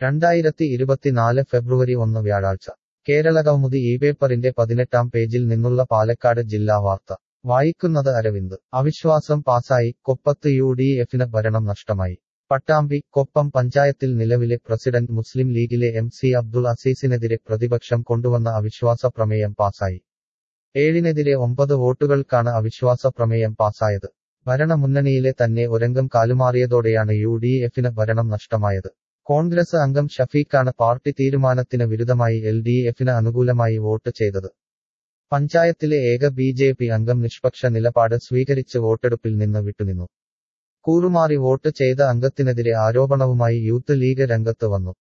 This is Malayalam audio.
രണ്ടായിരത്തി ഇരുപത്തിനാല് ഫെബ്രുവരി ഒന്ന് വ്യാഴാഴ്ച കേരളകൗമുദി ഈ പേപ്പറിന്റെ പതിനെട്ടാം പേജിൽ നിന്നുള്ള പാലക്കാട് ജില്ലാ വാർത്ത വായിക്കുന്നത് അരവിന്ദ് അവിശ്വാസം പാസായി കൊപ്പത്ത് യു ഡി എഫിന് ഭരണം നഷ്ടമായി പട്ടാമ്പി കൊപ്പം പഞ്ചായത്തിൽ നിലവിലെ പ്രസിഡന്റ് മുസ്ലിം ലീഗിലെ എം സി അബ്ദുൾ അസീസിനെതിരെ പ്രതിപക്ഷം കൊണ്ടുവന്ന അവിശ്വാസ പ്രമേയം പാസായി ഏഴിനെതിരെ ഒമ്പത് വോട്ടുകൾക്കാണ് അവിശ്വാസ പ്രമേയം പാസായത് ഭരണമുന്നണിയിലെ തന്നെ ഒരംഗം കാലുമാറിയതോടെയാണ് യു ഡി എഫിന് ഭരണം നഷ്ടമായത് കോൺഗ്രസ് അംഗം ഷഫീഖാണ് പാർട്ടി തീരുമാനത്തിന് വിരുദ്ധമായി എൽ ഡി എഫിന് അനുകൂലമായി വോട്ട് ചെയ്തത് പഞ്ചായത്തിലെ ഏക ബി ജെ പി അംഗം നിഷ്പക്ഷ നിലപാട് സ്വീകരിച്ച് വോട്ടെടുപ്പിൽ നിന്ന് വിട്ടുനിന്നു കൂറുമാറി വോട്ട് ചെയ്ത അംഗത്തിനെതിരെ ആരോപണവുമായി യൂത്ത് ലീഗ് രംഗത്ത് വന്നു